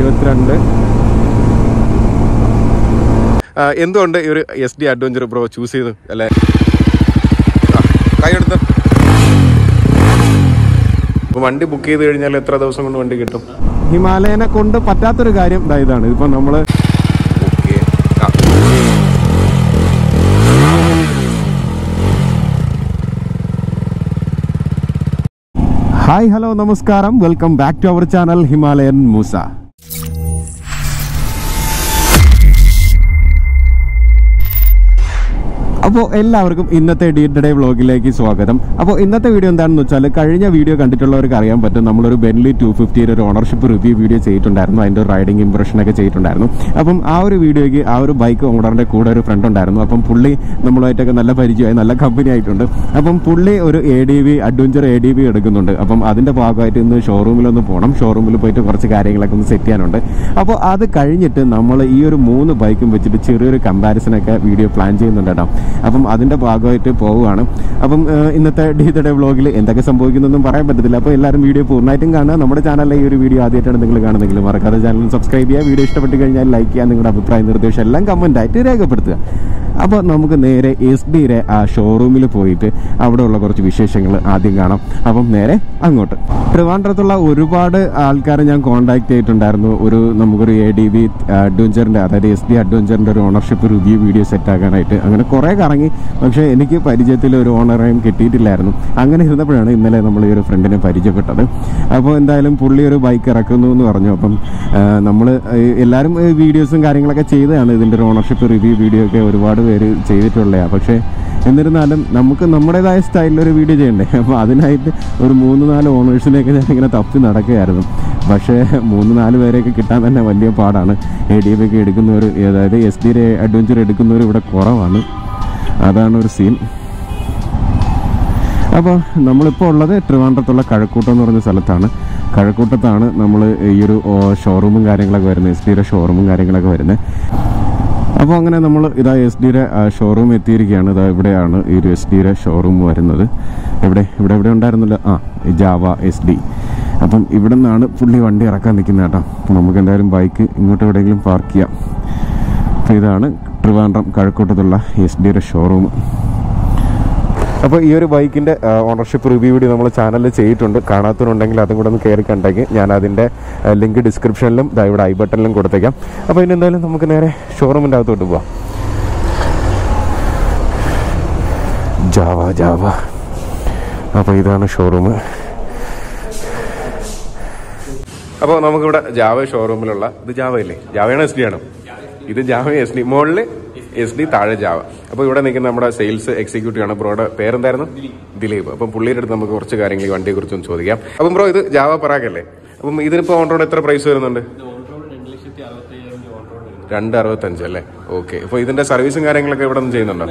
ഇരുപത്തിരണ്ട് എന്തുകൊണ്ട് ഈ ഒരു S D adventure bro choose ചെയ്തു അല്ലേ കൈ എടുത്ത് അപ്പോൾ വണ്ടി ബുക്ക് ചെയ്ത് കഴിഞ്ഞാൽ എത്ര ദിവസം കൊണ്ട് വണ്ടി കിട്ടും ഹിമാലയനെ കൊണ്ട് പറ്റാത്തൊരു കാര്യം ദാ ഇതാണ് ഇതിപ്പോൾ നമ്മൾ ഓക്കെ ആ ഹായ് ഹലോ നമസ്കാരം welcome back to our channel Himalayan Moosa അപ്പോൾ എല്ലാവർക്കും ഇന്നത്തെ ഡി ഡേ വ്ളോഗിലേക്ക് സ്വാഗതം അപ്പോൾ ഇന്നത്തെ വീഡിയോ എന്താണെന്ന് വെച്ചാൽ കഴിഞ്ഞ വീഡിയോ കണ്ടിട്ടുള്ളവർക്ക് അറിയാൻ പറ്റും നമ്മളൊരു ബെൻലി ടു ഫിഫ്റ്റിയുടെ ഒരു ഓണർഷിപ്പ് റിവ്യൂ വീഡിയോ ചെയ്തിട്ടുണ്ടായിരുന്നു അതിൻ്റെ ഒരു റൈഡിംഗ് ഇംപ്രഷനൊക്കെ ചെയ്തിട്ടുണ്ടായിരുന്നു അപ്പം ആ ഒരു വീഡിയോയ്ക്ക് ആ ഒരു ബൈക്ക് ഓണറിൻ്റെ കൂടെ ഒരു ഫ്രണ്ട് ഉണ്ടായിരുന്നു അപ്പം പുള്ളി നമ്മളുമായിട്ടൊക്കെ നല്ല പരിചയമായി നല്ല കമ്പനി ആയിട്ടുണ്ട് അപ്പം പുള്ളി ഒരു A D V adventure A D V എടുക്കുന്നുണ്ട് അപ്പം അതിൻ്റെ ഭാഗമായിട്ട് ഇന്ന് ഷോറൂമിലൊന്ന് പോകണം ഷോറൂമിൽ പോയിട്ട് കുറച്ച് കാര്യങ്ങളൊക്കെ ഒന്ന് സെറ്റ് ചെയ്യാനുണ്ട് അപ്പോൾ അത് കഴിഞ്ഞിട്ട് നമ്മൾ ഈ ഒരു മൂന്ന് ബൈക്കും വെച്ചിട്ട് ചെറിയൊരു കമ്പാരിസനൊക്കെ വീഡിയോ പ്ലാൻ ചെയ്യുന്നുണ്ട് കേട്ടോ അപ്പം അതിൻ്റെ ഭാഗമായിട്ട് പോവുകയാണ് അപ്പം ഏഹ്, ഇന്നത്തെ ഡി ഡേ വ്ളോഗിൽ എന്തൊക്കെ സംഭവിക്കുന്നൊന്നും പറയാൻ പറ്റത്തില്ല അപ്പോൾ എല്ലാവരും വീഡിയോ പൂർണ്ണമായിട്ടും കാണുക നമ്മുടെ ചാനലിലെ ഈ ഒരു വീഡിയോ ആദ്യമായിട്ടാണ് നിങ്ങൾ കാണുന്നെങ്കിൽ മറക്കാതെ ചാനൽ സബ്സ്ക്രൈബ് ചെയ്യുക വീഡിയോ ഇഷ്ടപ്പെട്ട് കഴിഞ്ഞാൽ ലൈക്ക് ചെയ്യുക നിങ്ങളുടെ അഭിപ്രായ നിർദ്ദേശം എല്ലാം കമൻറ്റായിട്ട് രേഖപ്പെടുത്തുക അപ്പോൾ നമുക്ക് നേരെ എസ് ഡിയുടെ ആ ഷോറൂമിൽ പോയിട്ട് അവിടെയുള്ള കുറച്ച് വിശേഷങ്ങൾ ആദ്യം കാണാം അപ്പം നേരെ അങ്ങോട്ട് ട്രിവാൻഡ്രത്തുള്ള ഒരുപാട് ആൾക്കാരെ ഞാൻ കോൺടാക്ട് ചെയ്തിട്ടുണ്ടായിരുന്നു ഒരു നമുക്കൊരു എ ഡി വി അഡ്വഞ്ചറിൻ്റെ അതായത് എസ് ഡി അഡ്വഞ്ചറിൻ്റെ ഒരു ഓണർഷിപ്പ് റിവ്യൂ വീഡിയോ സെറ്റ് ആക്കാനായിട്ട് അങ്ങനെ കുറേ കറങ്ങി പക്ഷേ എനിക്ക് പരിചയത്തിൽ ഒരു ഓണറേയും കിട്ടിയിട്ടില്ലായിരുന്നു അങ്ങനെ ഇരുന്നപ്പോഴാണ് ഇന്നലെ നമ്മൾ ഈ ഒരു ഫ്രണ്ടിനെ പരിചയപ്പെട്ടത് അപ്പോൾ എന്തായാലും പുള്ളി ഒരു ബൈക്ക് ഇറക്കുന്നു എന്ന് പറഞ്ഞു അപ്പം നമ്മൾ എല്ലാവരും വീഡിയോസും കാര്യങ്ങളൊക്കെ ചെയ്തതാണ് ഇതിൻ്റെ ഒരു ഓണർഷിപ്പ് റിവ്യൂ വീഡിയോ ഒക്കെ ഒരുപാട് പേര് ചെയ്തിട്ടുള്ളതാണ് പക്ഷേ എന്നിരുന്നാലും നമുക്ക് നമ്മുടേതായ സ്റ്റൈലിൽ ഒരു വീഡിയോ ചെയ്യണ്ടേ അപ്പോൾ അതിനായിട്ട് ഒരു മൂന്ന് നാല് ഓണേഴ്സിനെയൊക്കെ ഞാൻ ഇങ്ങനെ തപ്പി നടക്കുകയായിരുന്നു പക്ഷേ മൂന്ന് നാല് പേരെയൊക്കെ കിട്ടാൻ തന്നെ വലിയ പാടാണ് എ ഡി എഫ് ഒക്കെ എടുക്കുന്നവർ അതായത് എസ് ഡി അഡ്വഞ്ചർ എടുക്കുന്നവർ ഇവിടെ കുറവാണ് അതാണ് ഒരു സീൻ അപ്പോൾ നമ്മളിപ്പോൾ ഉള്ളത് ട്രിവാൻഡ്രത്തുള്ള കഴക്കൂട്ടം എന്ന് പറഞ്ഞ സ്ഥലത്താണ് കഴക്കൂട്ടത്താണ് നമ്മൾ ഈ ഒരു ഓ, ഷോറൂമും കാര്യങ്ങളൊക്കെ വരുന്നത് എസ് ഡിയുടെ ഷോറൂമും കാര്യങ്ങളൊക്കെ വരുന്നത് അപ്പോൾ അങ്ങനെ നമ്മൾ ഇതാ എസ് ഡിയുടെ ഷോറൂം എത്തിയിരിക്കുകയാണ് ഇതാ ഇവിടെയാണ് ഈ ഒരു എസ് ഡിയുടെ ഷോറൂം വരുന്നത് എവിടെ ഇവിടെ എവിടെ ഉണ്ടായിരുന്നല്ലോ ആ ജാവ എസ് ഡി അപ്പം ഇവിടെ നിന്നാണ് പുള്ളി വണ്ടി ഇറക്കാൻ നിൽക്കുന്നത് കേട്ടോ അപ്പം നമുക്ക് എന്തായാലും ബൈക്ക് ഇങ്ങോട്ട് എവിടെയെങ്കിലും പാർക്ക് ചെയ്യാം അപ്പോൾ ഇതാണ് ട്രിവാൻഡ്രം കഴക്കൂട്ടത്തുള്ള എസ് ഡിയുടെ ഷോറൂം അപ്പോൾ ഈ ഒരു ബൈക്കിൻ്റെ ഓണർഷിപ്പ് റിവ്യൂ കൂടി നമ്മൾ ചാനലിൽ ചെയ്തിട്ടുണ്ട് കാണാത്തവരുണ്ടെങ്കിൽ അതും കൂടെ ഒന്ന് കയറി കണ്ടെങ്കിൽ ഞാൻ അതിൻ്റെ ലിങ്ക് ഡിസ്ക്രിപ്ഷനിലും ദാ ഇവിടെ ഐ ബട്ടണിലും കൊടുത്തേക്കാം അപ്പോൾ ഇനി എന്തായാലും നമുക്ക് നേരെ ഷോറൂമിൻ്റെ അകത്തോട്ട് പോവാം ജാവ ജാവ അപ്പോൾ ഇതാണ് ഷോറൂം അപ്പോൾ നമുക്കിവിടെ ജാവ ഷോറൂമിലുള്ള ഇത് ജാവ ഇല്ലേ ജാവയാണോ എസ് ഡി ആണോ ഇത് ജാവ എസ് ഡി മുകളിൽ എസ് ഡി താഴെ ജാവ അപ്പോൾ ഇവിടെ നിൽക്കുന്ന നമ്മുടെ സെയിൽസ് എക്സിക്യൂട്ടീവ് ആണ് ബ്രോയുടെ പേരെന്തായിരുന്നു ദിലീപ് അപ്പം പുള്ളിയുടെ അടുത്ത് നമുക്ക് കുറച്ച് കാര്യങ്ങൾ ഈ വണ്ടിയെ കുറിച്ചൊന്ന് ചോദിക്കാം അപ്പം ബ്രോ ഇത് ജാവ പറാക്കല്ലേ അപ്പം ഇതിനിപ്പോൾ ഓൺ റോഡ് എത്ര പ്രൈസ് വരുന്നുണ്ട് രണ്ട് അറുപത്തഞ്ച് അല്ലേ ഓക്കെ അപ്പോൾ ഇതിന്റെ സർവീസും കാര്യങ്ങളൊക്കെ ഇവിടെ നിന്ന് ചെയ്യുന്നുണ്ടോ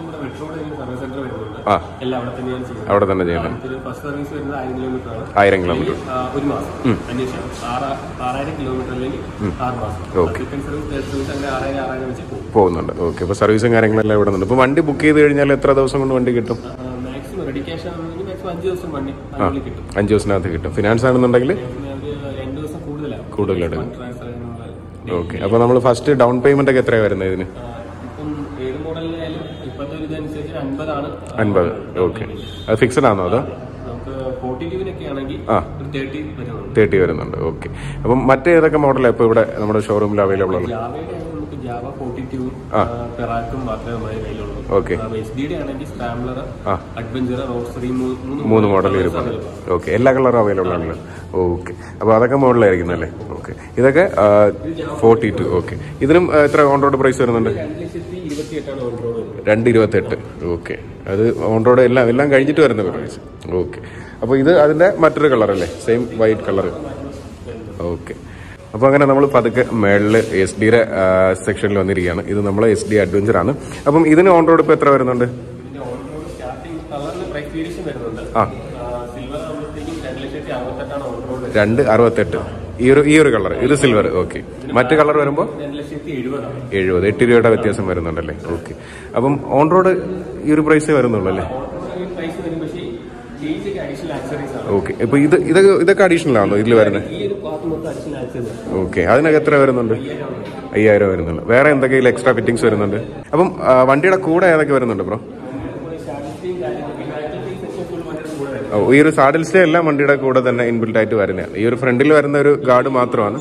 ആ എല്ലാം അവിടെ തന്നെയാണ് ചെയ്യുന്നത് അവിടെ തന്നെ ചെയ്യുന്നുണ്ട് ഇതിൽ ഫസ്റ്റ് സർവീസ് വരുന്നത് ആയിരം കിലോമീറ്റർ ആണ് ആയിരം കിലോമീറ്റർ ആ, ഒരു മാസം അതിനുശേഷം ആറ് ആറായിരം കിലോമീറ്റർ അല്ലെങ്കിൽ ആറ് മാസം Okay. Second service third service അങ്ങനെ ആറായിരം ആറായിരം വെച്ച് പോകും പോകുന്നുണ്ട് ഓക്കെ അപ്പോൾ സർവീസും കാര്യങ്ങളെല്ലാം ഇവിടെ ഉണ്ട് ഇപ്പോൾ വണ്ടി ബുക്ക് ചെയ്ത് കഴിഞ്ഞാൽ എത്ര ദിവസം കൊണ്ട് വണ്ടി കിട്ടും മാക്സിമം റെഡി ക്യാഷ് ആണെങ്കിൽ മാക്സിമം അഞ്ച് ദിവസം വണ്ടി അതിനുള്ളിൽ കിട്ടും അഞ്ച് ദിവസത്തിനകത്ത് കിട്ടും ഫിനാൻസ് ആണെന്നുണ്ടെങ്കിൽ പിന്നെ ഒരു രണ്ട് ദിവസം കൂടുതലാവും കൂടുതലെടുക്കും ട്രാൻസ്ഫർ ഓക്കെ അപ്പോൾ നമ്മൾ ഫസ്റ്റ് ഡൗൺ പേയ്മെന്റ് ഒക്കെ എത്രയാണ് വരുന്നത് ഇതിന് ഇപ്പം ഏത് മോഡലിലായാലും ഇപ്പോഴത്തെ ഒരു ഇതനുസരിച്ച് അൻപതാണ് അൻപത് ഓക്കെ അത് ഫിക്സഡ് ആണോ അതോ നമുക്ക് ഫോർട്ടി ടൂവിനൊക്കെ ആണെങ്കിൽ ആ. ഒരു തേർട്ടി വരുന്നുണ്ട് തേർട്ടി വരുന്നുണ്ട് ഓക്കെ അപ്പം മറ്റേ ഏതൊക്കെ മോഡലാണ് ഇപ്പോൾ ഇവിടെ നമ്മുടെ ഷോറൂമിൽ അവൈലബിൾ ഉള്ളത് ജാവയുടെ ആണെങ്കിൽ നമുക്ക് ജാവ ഫോർട്ടി ടു പെറാക്കും മാത്രമേ നമ്മുടെ കയ്യിലുള്ളൂ Okay. എസ് ഡിയുടെ ആണെങ്കിൽ സ്ക്രാംബ്ലർ ആ. അഡ്വഞ്ചർ റോസ്റ്ററി മൂന്ന് മോഡൽ ഇരുപ്പാണ് ഓക്കെ എല്ലാ കളറും അവൈലബിൾ ആണല്ലോ ഓക്കെ അപ്പോൾ അതൊക്കെ മോഡലായിരിക്കുന്നല്ലേ ഓക്കെ ഇതൊക്കെ ഫോർട്ടി ടു ഓക്കെ ഇതിനും ആ, എത്ര ഓൺ റോഡ് പ്രൈസ് വരുന്നുണ്ട് രണ്ട് ലക്ഷത്തി ഇരുപത്തി എട്ടാണ് ഓൺ റോഡ് വരുന്നത് രണ്ട് ഇരുപത്തെട്ട് ഓക്കെ അത് ഓൺ റോഡ് എല്ലാം എല്ലാം കഴിഞ്ഞിട്ട് വരുന്ന പ്രൈസ് ഓക്കെ അപ്പോൾ ഇത് അതിൻ്റെ മറ്റൊരു കളറല്ലേ സെയിം വൈറ്റ് കളർ ഓക്കെ അപ്പോൾ അങ്ങനെ നമ്മൾ പതുക്കെ മേളിൽ എസ് ഡിയുടെ സെക്ഷനിൽ വന്നിരിക്കുകയാണ് ഇത് നമ്മൾ എസ് ഡി അഡ്വഞ്ചർ ആണ് അപ്പം ഇതിന് ഓൺ റോഡ് ഇപ്പോൾ എത്ര വരുന്നുണ്ട് ഇതിന്റെ ഓൺ റോഡ് സ്റ്റാർട്ടിംഗ് കളറിന് പ്രൈസ് വേരിയേഷൻ വരുന്നുണ്ട് ആ സിൽവർ ആകുമ്പോഴത്തേക്കും രണ്ട് ലക്ഷത്തി അറുപത്തെട്ടാണ് ഓൺ റോഡ് രണ്ട് അറുപത്തെട്ട് ഈ ഒരു ഈ ഒരു കളർ ഇത് സിൽവർ ഓക്കെ മറ്റ് കളർ വരുമ്പോൾ രണ്ട് ലക്ഷത്തി എഴുപതാണ് എഴുപത് എട്ട് രൂപയുടെ വ്യത്യാസം വരുന്നുണ്ടല്ലേ ഓക്കെ അപ്പം ഓൺ റോഡ് ഈ ഒരു പ്രൈസേ വരുന്നുള്ളൂ അല്ലേ പ്രൈസ് വരും പക്ഷേ ചേഞ്ച് ഒക്കെ അഡീഷണൽ ആക്സറീസ് ആണ് ഓക്കെ ഇപ്പൊ ഇത് ഇതൊക്കെ ഇതൊക്കെ അഡീഷണൽ ആണോ ഇതിൽ വരുന്നത് ഈ ഒരു ഭാഗത്ത് മൊത്തം അടിഷണൽ ആക്സസ് ഓക്കെ അതിനൊക്കെ എത്ര വരുന്നുണ്ട് അയ്യായിരം വരുന്നുണ്ട് വേറെ എന്തൊക്കെയും എക്സ്ട്രാ ഫിറ്റിംഗ്സ് വരുന്നുണ്ട് അപ്പം ആ, വണ്ടിയുടെ കൂടെ ഏതൊക്കെ വരുന്നുണ്ട് ബ്രോ ഓ, ഈ ഒരു സാഡിൽ സ്റ്റേ എല്ലാം വണ്ടിയുടെ കൂടെ തന്നെ ഇൻബിൽറ്റ് ആയിട്ട് വരുന്നതാണ് ഈ ഒരു ഫ്രണ്ടിൽ വരുന്ന ഒരു ഗാർഡ് മാത്രമാണ്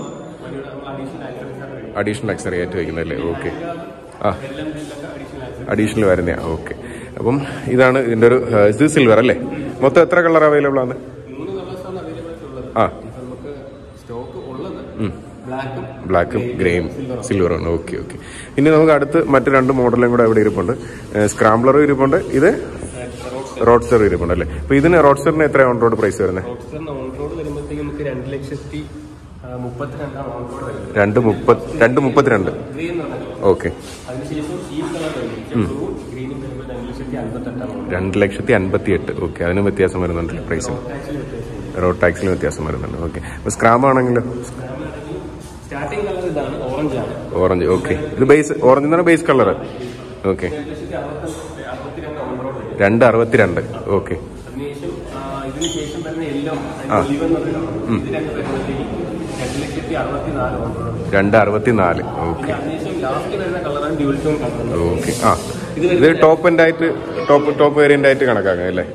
അഡീഷണൽ അക്സറി ആയിട്ട് വയ്ക്കുന്നതല്ലേ ഓക്കെ ആ അഡീഷണൽ വരുന്നതാണ് ഓക്കെ അപ്പം ഇതാണ് ഇതിന്റെ ഒരു ആ, ഇത് സിൽവർ അല്ലേ മൊത്തം എത്ര കളർ അവൈലബിൾ ആണ് മൂന്ന് കളേഴ്സാണ് അവൈലബിൾ ഉള്ളത് ആ നമുക്ക് സ്റ്റോക്ക് ഉള്ളത് ഉം. ബ്ലാക്കും ബ്ലാക്കും ഗ്രേയും സിൽവറും ഓക്കെ ഓക്കെ ഇനി നമുക്ക് അടുത്ത് മറ്റ് രണ്ട് മോഡലും കൂടെ ഇവിടെ ഇരിപ്പുണ്ട് സ്ക്രാംബ്ലറും ഇരിപ്പുണ്ട് ഇത് റോഡ്സ്റ്റർ ഇരിപ്പുണ്ട് അല്ലേ അപ്പൊ ഇതിന് റോഡ്സ്റ്ററിന് എത്ര ഓൺ റോഡ് പ്രൈസ് വരുന്നത് റോഡ്സ്റ്ററിന് ഓൺ റോഡ് വരുമ്പോഴത്തേക്ക് നമുക്ക് രണ്ട് ലക്ഷത്തി ആ, മുപ്പത്തിരണ്ടാണ് ഓൺ റോഡ് വരുന്നത് രണ്ട് മുപ്പത് രണ്ട് മുപ്പത്തിരണ്ട് ഗ്രീൻ എന്ന് പറഞ്ഞത് ഓക്കെ അതിനുശേഷം ഈ കളർ വരും ബ്ലൂ ഗ്രീനും വരുമ്പോൾ രണ്ട് ലക്ഷത്തി അൻപത്തെട്ടാണ് ഓൺ രണ്ട് ലക്ഷത്തി അൻപത്തി എട്ട് ഓക്കെ അതിന് വ്യത്യാസം വരുന്നുണ്ട് പ്രൈസ് ടാക്സിൽ വ്യത്യാസമുണ്ട് റോഡ് ടാക്സിന് വ്യത്യാസം വരുന്നുണ്ട് ഓക്കെ അപ്പൊ സ്ക്രാം ആണെങ്കിലോ സ്റ്റാർട്ടിംഗ് കളർ ഇതാണ് ഓറഞ്ച് ആണ് ഓറഞ്ച് ഓക്കെ ഇത് ബേസ് ഓറഞ്ച് എന്ന് പറഞ്ഞാൽ ബേസ് കളർ ഓക്കെ രണ്ട് ലക്ഷത്തി അറുപത്തി അറുപത്തിരണ്ട് ഓൺ റോഡ് വരും രണ്ട് അറുപത്തിരണ്ട് ഓക്കെ അതിനുശേഷം ആ, ഇതിന് ശേഷം വരുന്ന എല്ലോ ഒലിവ് എന്ന് പറയുന്നത് ഇത് രണ്ട് വരുമ്പോഴത്തേക്ക് രണ്ട് ലക്ഷത്തി അറുപത്തി നാല് ഓൺ റോഡ് വരും രണ്ട് അറുപത്തി നാല് ഓക്കെ അതിനുശേഷം ലാസ്റ്റ് വരുന്ന കളറാണ് ഡ്യൂൽ ടോൺ കളർ ഓക്കെ ആ ഇത് ടോപ്പ് എൻഡ് ആയിട്ട് ടോപ്പ് ടോപ്പ് വേരിയന്റ് ആയിട്ട് കണക്കാക്കാം അല്ലേ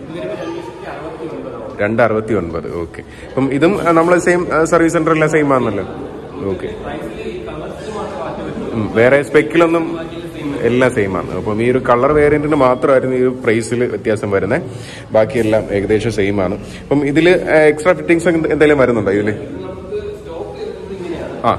രണ്ട് അറുപത്തി ഒൻപത് ഓക്കെ അപ്പം ഇതും നമ്മൾ സെയിം സർവീസ് സെന്ററിലെ സെയിം ആണല്ലോ ഓക്കെ വേറെ സ്പെക്കിലൊന്നും എല്ലാം സെയിം ആണ് അപ്പം ഈ ഒരു കളർ വേരിയന്റിന് മാത്രമായിരുന്നു ഈ പ്രൈസിൽ വ്യത്യാസം വരുന്നത് ബാക്കിയെല്ലാം ഏകദേശം സെയിം ആണ് അപ്പം ഇതിൽ എക്സ്ട്രാ ഫിറ്റിംഗ്സ് എന്തെങ്കിലും വരുന്നുണ്ടോ ഇതിൽ ആ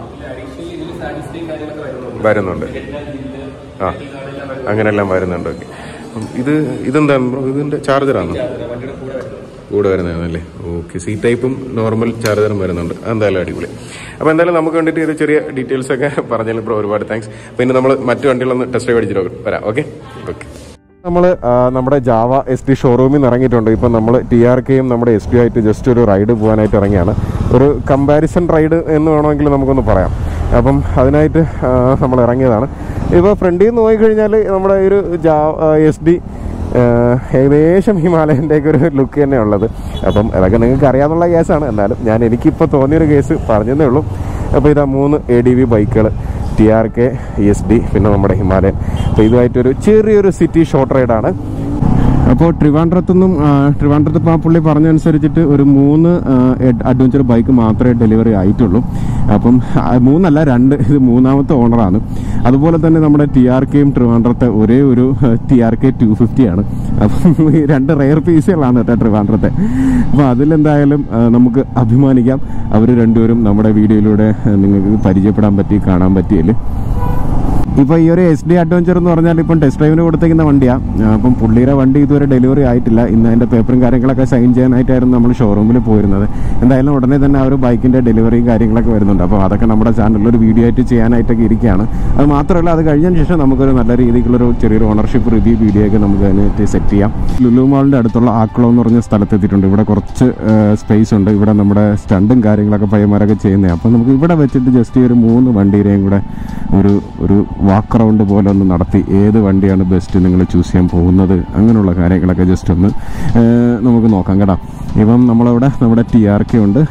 വരുന്നുണ്ട് ആ അങ്ങനെല്ലാം വരുന്നുണ്ട് ഓക്കെ ഇത് ഇതെന്താണ് ബ്രോ ഇതിന്റെ ചാർജറാണോ കൂടെ വരുന്നതാണല്ലേ ഓക്കെ സി ടൈപ്പും നോർമൽ ചാർജറും വരുന്നുണ്ട് അതെന്തായാലും അടിപൊളി അപ്പോൾ എന്തായാലും നമുക്ക് വേണ്ടിയിട്ട് ഇത് ചെറിയ ഡീറ്റെയിൽസ് ഒക്കെ പറഞ്ഞാലും ബ്രോ ഒരുപാട് താങ്ക്സ് പിന്നെ നമ്മൾ മറ്റു വണ്ടികളൊന്ന് ടെസ്റ്റ് ഡ്രൈവ് അടിച്ചിട്ട് വരാം ഓക്കെ ഓക്കെ നമ്മൾ നമ്മുടെ ജാവ എസ് ടി ഷോറൂമിൽ നിന്ന് ഇറങ്ങിയിട്ടുണ്ട് ഇപ്പം നമ്മൾ ടി ആർ കെയും നമ്മുടെ എസ് ടി ആയിട്ട് ജസ്റ്റ് ഒരു റൈഡ് പോകാനായിട്ട് ഇറങ്ങിയാണ് ഒരു കമ്പാരിസൺ റൈഡ് എന്ന് വേണമെങ്കിൽ നമുക്കൊന്ന് പറയാം അപ്പം അതിനായിട്ട് ആ, നമ്മൾ ഇറങ്ങിയതാണ് ഇപ്പോൾ ഫ്രണ്ടിൽ നിന്ന് നോക്കിക്കഴിഞ്ഞാൽ നമ്മുടെ ഈ ഒരു ജാ എസ് ഡി ഏകദേശം ഹിമാലയൻ്റെ ഒക്കെ ഒരു ലുക്ക് തന്നെ ഉള്ളത് അപ്പം അതൊക്കെ നിങ്ങൾക്ക് അറിയാവുന്ന കേസാണ് എന്നാലും ഞാൻ എനിക്കിപ്പോൾ തോന്നിയൊരു കേസ് പറഞ്ഞതേ ഉള്ളൂ അപ്പോൾ ഇതാ മൂന്ന് എ ഡി വി ബൈക്കുകൾ T R K S D പിന്നെ നമ്മുടെ ഹിമാലയൻ അപ്പോൾ ഇതുമായിട്ടൊരു ചെറിയൊരു സിറ്റി ഷോർട്ട് റൈഡാണ് അപ്പോൾ ട്രിവാൻഡ്രത്തുനിന്നും ട്രിവാൻഡ്രത്ത് ഇപ്പോൾ ആ പുള്ളി പറഞ്ഞനുസരിച്ചിട്ട് ഒരു മൂന്ന് അഡ്വഞ്ചർ ബൈക്ക് മാത്രമേ ഡെലിവറി ആയിട്ടുള്ളൂ അപ്പം ആ, മൂന്നല്ല രണ്ട് ഇത് മൂന്നാമത്തെ ഓണറാണ് അതുപോലെ തന്നെ നമ്മുടെ ടി ആർ കെയും ട്രിവാൻഡ്രത്തെ ഒരേ ഒരു T R K two fifty ആണ് അപ്പം ഈ രണ്ട് റെയർ പീസുകളാണ് കേട്ടോ ട്രിവാൻഡ്രത്തെ അപ്പോൾ അതിലെന്തായാലും ആ, നമുക്ക് അഭിമാനിക്കാം അവർ രണ്ടുപേരും നമ്മുടെ വീഡിയോയിലൂടെ ആ, നിങ്ങൾക്ക് പരിചയപ്പെടാൻ പറ്റി കാണാൻ പറ്റിയല്ലേ ഇപ്പൊ ഈ ഒരു എസ് ഡി അഡ്വഞ്ചർ എന്ന് പറഞ്ഞാൽ ഇപ്പം ടെസ്റ്റ് ഡ്രൈവിന് കൊടുത്തേക്കുന്ന വണ്ടിയാണ് അപ്പം പുള്ളിയുടെ വണ്ടി ഇതുവരെ ഡെലിവറി ആയിട്ടില്ല ഇന്ന് അതിന്റെ പേപ്പറും കാര്യങ്ങളൊക്കെ സൈൻ ചെയ്യാനായിട്ടായിരുന്നു നമ്മൾ ഷോറൂമിൽ പോയിരുന്നത് എന്തായാലും ഉടനെ തന്നെ ആ ഒരു ബൈക്കിന്റെ ഡെലിവറിയും കാര്യങ്ങളൊക്കെ വരുന്നുണ്ട് അപ്പോൾ അതൊക്കെ നമ്മുടെ ചാനലിൽ ഒരു വീഡിയോ ആയിട്ട് ചെയ്യാനായിട്ടൊക്കെ ഇരിക്കുകയാണ് അത് മാത്രമല്ല അത് കഴിഞ്ഞതിന് ശേഷം നമുക്കൊരു നല്ല രീതിക്കുള്ളൊരു ചെറിയൊരു ഓണർഷിപ്പ് റിവ്യൂ വീഡിയോ ഒക്കെ നമുക്ക് അതിനായിട്ട് സെറ്റ് ചെയ്യാം ലുലു മാളിന്റെ അടുത്തുള്ള ആക്കുളം എന്ന് പറഞ്ഞ സ്ഥലത്തെത്തിയിട്ടുണ്ട് ഇവിടെ കുറച്ച് സ്പേസ് ഉണ്ട് ഇവിടെ നമ്മുടെ സ്റ്റണ്ടും കാര്യങ്ങളൊക്കെ പയ്യന്മാരൊക്കെ ചെയ്യുന്നത് അപ്പം നമുക്ക് ഇവിടെ വെച്ചിട്ട് ജസ്റ്റ് ഈ ഒരു മൂന്ന് വണ്ടിയുടെയും കൂടെ ഒരു ഒരു വാക്ക് റൗണ്ട് പോലെ ഒന്ന് നടത്തി ഏത് വണ്ടിയാണ് ബെസ്റ്റ് നിങ്ങൾ ചൂസ് ചെയ്യാൻ പോകുന്നത് അങ്ങനെയുള്ള കാര്യങ്ങളൊക്കെ ജസ്റ്റ് ഒന്ന് ഏഹ്, നമുക്ക് നോക്കാം കേട്ടോ ഇപ്പം നമ്മളവിടെ നമ്മുടെ ടി ആർ കെ ഉണ്ട്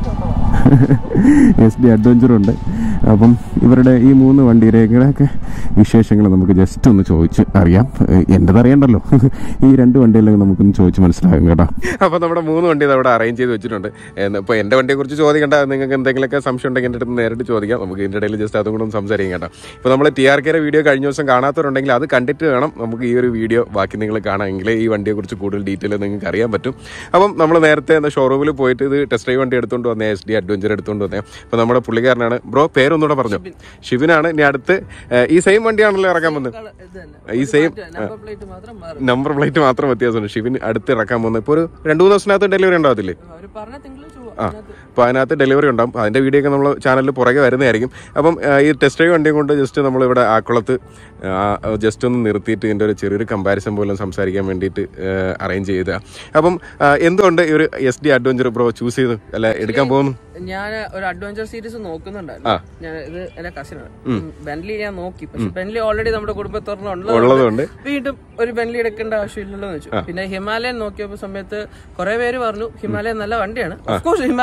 എസ് ഡി അഡ്വഞ്ചർ ഉണ്ട് അപ്പം ഇവരുടെ ഈ മൂന്ന് വണ്ടിയുടെയൊക്കെ വിശേഷങ്ങൾ നമുക്ക് ജസ്റ്റ് ഒന്ന് ചോദിച്ച് അറിയാം ഏഹ്, എന്റേത് അറിയണ്ടല്ലോ ഈ രണ്ട് വണ്ടിയിലും നമുക്കൊന്ന് ചോദിച്ച് മനസ്സിലാകും കേട്ടോ അപ്പോൾ നമ്മുടെ മൂന്ന് വണ്ടി അവിടെ അറേഞ്ച് ചെയ്ത് വെച്ചിട്ടുണ്ട് ഇപ്പോൾ എൻ്റെ വണ്ടിയെ കുറിച്ച് ചോദിക്കേണ്ട നിങ്ങൾക്ക് എന്തെങ്കിലുമൊക്കെ സംശയം ഉണ്ടെങ്കിൽ എൻ്റെ അടുത്ത് നേരിട്ട് ചോദിക്കാം നമുക്ക് ഇതിൻ്റെ ഇടയിൽ ജസ്റ്റ് അതും കൂടെ ഒന്ന് സംസാരിക്കാം കേട്ടോ ഇപ്പോൾ നമ്മൾ ടി ആർ കെയുടെ വീഡിയോ കഴിഞ്ഞ ദിവസം കാണാത്തവരുണ്ടെങ്കിൽ അത് കണ്ടിട്ട് വേണം നമുക്ക് ഈ ഒരു വീഡിയോ ബാക്കി നിങ്ങൾ കാണാമെങ്കിൽ ഈ വണ്ടിയെക്കുറിച്ച് കൂടുതൽ ഡീറ്റെയിൽ നിങ്ങൾക്ക് അറിയാൻ പറ്റും അപ്പം നമ്മൾ നേരത്തെ എന്താ ഷോറൂമിൽ പോയിട്ട് ഇത് ടെസ്റ്റ് ഡ്രൈവ് വണ്ടി എടുത്തുകൊണ്ട് വന്നേ എസ് ഡി അഡ്വഞ്ചർ എടുത്തുകൊണ്ട് വന്നേ അപ്പോൾ നമ്മുടെ പുള്ളിക്കാരനാണ് ബ്രോ പേരൊന്നുകൂടെ പറഞ്ഞു ഷിബിനാണ് ഇനി അടുത്ത് ഏഹ്, ഈ സെയിം വണ്ടിയാണല്ലോ ഇറക്കാൻ വന്നത് ഇത് തന്നെ ഈ സെയിം നമ്പർ പ്ലേറ്റ് മാത്രം മാറും നമ്പർ പ്ലേറ്റ് മാത്രം വ്യത്യാസമുണ്ട് ഷിബിൻ അടുത്ത് ഇറക്കാൻ പോകുന്നത് ഇപ്പോൾ ഒരു രണ്ട് മൂന്ന് ദിവസത്തിനകത്ത് ഡെലിവറി ഉണ്ടാവത്തില്ലേ അവര് പറഞ്ഞ തിങ്കളും ചൊവ്വ ആ അപ്പോൾ അതിനകത്ത് ഡെലിവറി ഉണ്ടാവും അതിൻ്റെ വീഡിയോ ഒക്കെ നമ്മൾ ചാനലിൽ പുറകെ വരുന്നതായിരിക്കും അപ്പം ആ, ഈ ടെസ്റ്റ് ഡ്രൈവ് വണ്ടിയും കൊണ്ട് ജസ്റ്റ് നമ്മൾ ഇവിടെ ആക്കുളത്ത് ജസ്റ്റ് ഒന്ന് നിർത്തിയിട്ട് ഇതിൻ്റെ ഒരു ചെറിയൊരു കമ്പാരിസൺ പോലും സംസാരിക്കാൻ വേണ്ടിയിട്ട് അറേഞ്ച് ചെയ്ത അപ്പം ആ, എന്തുകൊണ്ട് ഈ ഒരു S D adventure bro choose ചെയ്തു അല്ല എടുക്കാൻ പോകുന്നു ഞാൻ ഒരു അഡ്വഞ്ചർ സീരീസ് നോക്കുന്നുണ്ടായിരുന്നു ഞാൻ ഇത് എന്റെ കസിനാണ് ബെൻലി ഞാൻ നോക്കി പക്ഷെ ബെൻലി ഓൾറെഡി നമ്മുടെ കുടുംബത്തോറിന് ഉള്ളതുകൊണ്ട് വീണ്ടും ഒരു ബെൻലി എടുക്കേണ്ട ആവശ്യമില്ലല്ലോ എന്ന് വെച്ചു പിന്നെ ഹിമാലയൻ നോക്കിയപ്പോ സമയത്ത് കുറെ പേര് പറഞ്ഞു ഹിമാലയൻ നല്ല വണ്ടിയാണ് ഓഫ്കോഴ്സ് ഹിമാലയൻ നല്ല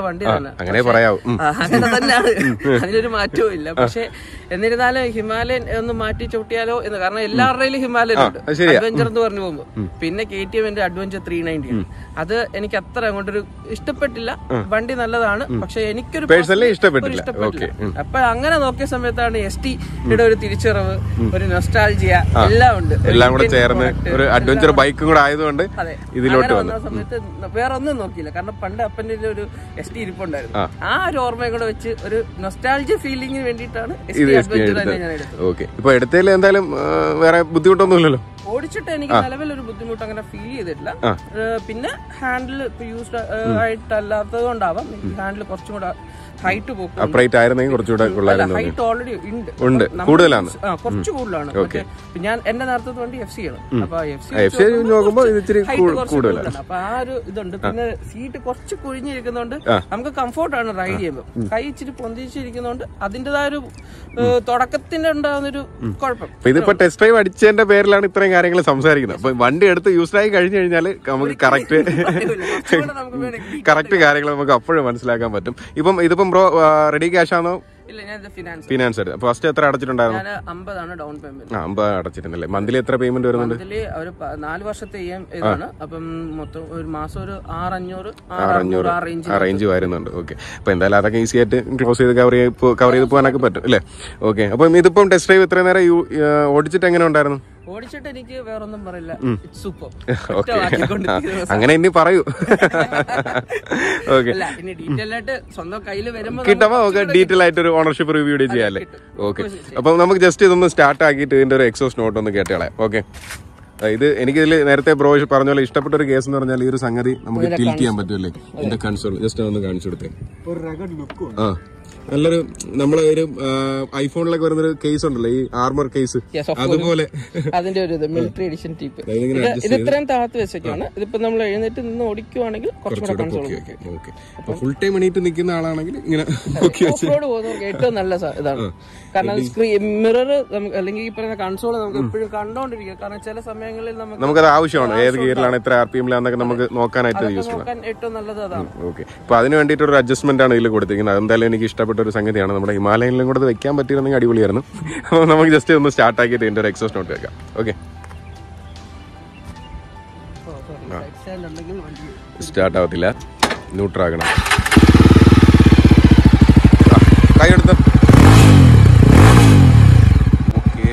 വണ്ടി തന്നെ അങ്ങനെ പറയാവൂ ഉം. ആ, അങ്ങനെ തന്നെയാണ് അതിനൊരു മാറ്റവും ഇല്ല പക്ഷെ എന്നിരുന്നാലും ഹിമാലയൻ ഒന്ന് മാറ്റി ചവിട്ടിയാലോ എന്ന് കാരണം എല്ലാവരുടെയും ഹിമാലയൻ ഉണ്ട് അത് ശരിയാ. അഡ്വഞ്ചർ എന്ന് പറഞ്ഞു പോകുമ്പോ പിന്നെ കെ ടി എമ്മിന്റെ അഡ്വഞ്ചർ ത്രീ നയൻറ്റി അത് എനിക്ക് അത്ര അങ്ങോട്ടൊരു ഇഷ്ടപ്പെട്ടില്ല വണ്ടി നല്ലതാണ് പക്ഷെ എനിക്കൊരു Personally personally ഇഷ്ടപ്പെട്ടില്ല. ഒരു ഇഷ്ടപ്പെട്ടില്ല Okay. ഉം. അപ്പൊ അങ്ങനെ നോക്കിയ സമയത്താണ് എസ് ടിയുടെ ഒരു തിരിച്ചറിവ് ഒരു നൊസ്റ്റാൾജിയ എല്ലാം ഉണ്ട് ഒരു എല്ലാം കൂടെ Indian ചേർന്ന് product, ഒരു അഡ്വഞ്ചർ ബൈക്കും കൂടെ ആയതുകൊണ്ട് അതെ ഇതിലോട്ട് അങ്ങനെ വന്നു വന്ന സമയത്ത് വേറെ ഒന്നും നോക്കിയില്ല കാരണം പണ്ട് അപ്പന്റെ ഒരു എസ് ടി ഇരിപ്പുണ്ടായിരുന്നു ആ ഒരു ഓർമ്മയും കൂടെ വെച്ച് ഒരു നൊസ്റ്റാൾജി ഫീലിംഗിന് വേണ്ടിയിട്ടാണ് എസ് ഇത് ടി എസ് ടി അഡ്വഞ്ചർ തന്നെ എടുത്തത് ഞാൻ എടുത്തത് ഓക്കെ ഇപ്പൊ എടുത്തതിൽ എന്തായാലും ആ, വേറെ ബുദ്ധിമുട്ടൊന്നുമില്ലല്ലോ ഓടിച്ചിട്ട് എനിക്ക് നിലവിൽ ഒരു ബുദ്ധിമുട്ട് അങ്ങനെ ഫീൽ ചെയ്തിട്ടില്ല ഏഹ് പിന്നെ ഹാൻഡിൽ ഇപ്പൊ യൂസ്ഡ് ആയിട്ടല്ലാത്തത് കൊണ്ടാവാം ഹാൻഡിൽ കുറച്ചും കൂടെ ഹൈറ്റ് പോക്കും അപ്രൈറ്റ് ആയിരുന്നെങ്കിൽ കുറച്ചുകൂടെ കൊള്ളായിരുന്നു ഹൈറ്റ് ഓൾറെഡി ഉണ്ട് ഉണ്ട്. നമ്മൾ കൂടുതലാണ്. ആ, കുറച്ച് കൂടുതലാണ് മറ്റേ ഞാൻ എന്റെ നേരത്തെ വണ്ടി എഫ് സി ആണ് അപ്പൊ എഫ് സി FC നോക്കുമ്പോൾ ഇത് ഇച്ചിരി കൂ- കൂടുതലാണ്. അപ്പൊ ആ ഒരു ഇതുണ്ട് പിന്നെ സീറ്റ് കുറച്ച് കുഴിഞ്ഞിരിക്കുന്നോണ്ട് നമുക്ക് കംഫോർട്ടാണ് റൈഡ് ചെയ്യുമ്പോൾ കൈ ഇച്ചിരി പൊന്തിച്ചിരിക്കുന്നോണ്ട് അതിന്റേതായ ഒരു ഏഹ്, തുടക്കത്തിന്റെ ഉണ്ടാകുന്ന ഒരു കുഴപ്പം അപ്പൊ ഇതിപ്പോ ടെസ്റ്റ് ഡ്രൈവ് അടിച്ചതിന്റെ പേരിലാണ് ഇത്രയും കാര്യങ്ങൾ സംസാരിക്കുന്നത് അപ്പൊ വണ്ടി എടുത്ത് യൂസ്ഡ് ആയി കഴിഞ്ഞു കഴിഞ്ഞാൽ നമുക്ക് കറക്റ്റ് കുറച്ചുകൂടെ നമുക്ക് വേണമെങ്കിൽ കറക്റ്റ് കാര്യങ്ങൾ നമുക്ക് അപ്പോഴും മനസ്സിലാക്കാൻ പറ്റും ഇപ്പം ഇതിപ്പം ബ്രോ റെഡി ക്യാഷ് ആണോ ഇല്ല ഞാൻ ഫിനാൻസ് ഫിനാൻസ് എടുത്ത് ഫസ്റ്റ് എത്ര അടച്ചിട്ടുണ്ടായിരുന്നു ഞാൻ അമ്പതാണ് ഡൗൺ പേയ്മെന്റ് ആ അമ്പത് അടച്ചിട്ടുണ്ടല്ലേ മന്ത്ലി എത്ര പേയ്മെന്റ് വരുന്നുണ്ട് മന്ത്ലി ഒരു പ- നാല് വർഷത്തെ ഇ എം ഇതാണ് അപ്പം മൊത്തം ഒരു മാസം ഒരു ആറഞ്ഞൂറ് ആറഞ്ഞൂറ് ആ റേഞ്ച് ആ റേഞ്ച് വരുന്നുണ്ട് ഓക്കെ അപ്പൊ എന്തായാലും അതൊക്കെ ഈസി ആയിട്ട് ക്ലോസ് ചെയ്ത് കവർ ചെയ്ത് കവർ ചെയ്ത് പോകാനൊക്കെ പറ്റും അല്ലേ ഓക്കെ അപ്പം ഇതിപ്പം ടെസ്റ്റ് ഡ്രൈവ് ഇത്ര നേരം യു- ആ, ഓടിച്ചിട്ട് എങ്ങനെ ഉണ്ടായിരുന്നു ഓടിച്ചിട്ട് എനിക്ക് വേറൊന്നും പറയില്ല സൂപ്പർ ഓക്കെ അങ്ങനെ ഇനി പറയൂ ഓക്കെ അല്ല ഇനി ഡീറ്റെയിൽ ആയിട്ട് സ്വന്തം കയ്യിൽ വരുമ്പോ കിട്ടുമ്പോ നമുക്ക് ഡീറ്റെയിൽ ആയിട്ട് ഒരു ഓണർഷിപ്പ് റിവ്യൂ ചെയ്യാല്ലേ ഓക്കെ അപ്പൊ നമുക്ക് ജസ്റ്റ് ഇതൊന്ന് സ്റ്റാർട്ട് ആക്കിയിട്ട് ഇതിന്റെ ഒരു എക്സോസ് നോട്ട് ഒന്ന് കേട്ടോളെ ഓക്കെ ഇത് എനിക്കിതിൽ നേരത്തെ ബ്രോ പറഞ്ഞ പോലെ ഇഷ്ടപ്പെട്ട ഒരു കേസ് എന്ന് പറഞ്ഞാൽ ഈ ഒരു സംഗതി നമുക്ക് ടിൽറ്റ് ചെയ്യാൻ പറ്റുമല്ലേ ഇതിന്റെ കൺസോൾ ജസ്റ്റ് ഒന്ന് കാണിച്ചു കൊടുത്തേ ആ നല്ലൊരു നമ്മളെ ഒരു ഐഫോണിലൊക്കെ വരുന്നൊരു കേസ് ഉണ്ടല്ലോ ഈ ആർമർ കേസ് Yes, of അതുപോലെ അതിന്റെ ഒരു ഇത് മിലിറ്ററി എഡിഷൻ ടീപ്പ് ഇതിങ്ങനെ ഇത് adjust ഇത് ഇത്രയും താഴത്ത് വെച്ചൊക്കെയാണ് ഇതിപ്പോ നമ്മൾ എഴുന്നേറ്റ് നിന്ന് ഓടിക്കുവാണെങ്കിൽ കുറച്ചുകൂടെ കൺസോൾ ഓക്കെ ഓക്കെ അപ്പൊ ഫുൾ ടൈം എണീറ്റ് നിൽക്കുന്ന ആളാണെങ്കിൽ ഇങ്ങനെ ഓക്കെ ഓഫ് റോഡ് പോകുന്നവർക്ക് ഏറ്റവും നല്ല സ- ഇതാണ് കാരണം സ്ക്രീൻ മിറർ നമുക്ക് അല്ലെങ്കിൽ ഈ പറയുന്ന കൺസോൾ നമുക്ക് എപ്പോഴും കണ്ടോണ്ടിരിക്കുക കാരണം ചില സമയങ്ങളിൽ നമുക്ക് നമുക്കത് ആവശ്യമാണ് ഏത് ഗിയറിലാണ് എത്ര ആർ പി എമ്മിലാന്നൊക്കെ നമുക്ക് നോക്കാനായിട്ട് യൂസ്ഫുൾ നോക്കാൻ ഏറ്റവും നല്ലത് അതാണ് ഓക്കെ അപ്പൊ അതിന് വേണ്ടിയിട്ട് ഒരു അഡ്ജസ്റ്റ്മെന്റ് ആണ് ഇതിൽ കൊടുത്തിരിക്കുന്നത് അതെന്തായാലും എനിക്ക് ഇഷ്ടപ്പെട്ട ഒരു സംഗതിയാണ് നമ്മുടെ ഹിമാലയനിലും കൂടെ ഇത് വെക്കാൻ പറ്റിയിരുന്നെങ്കിൽ അടിപൊളിയായിരുന്നു അപ്പോൾ നമുക്ക് ജസ്റ്റ് ഒന്ന് സ്റ്റാർട്ട് ആക്കിയിട്ട് ഇതിന്റെ ഒരു എക്സോസ് നോട്ട് വെക്കാം ഓക്കെ സൈഡ് സ്റ്റാൻഡ് ഉണ്ടെങ്കിൽ വണ്ടി സ്റ്റാർട്ട് ആവത്തില്ല ന്യൂട്രാകണം കൈ എടുത്ത് ഓക്കെ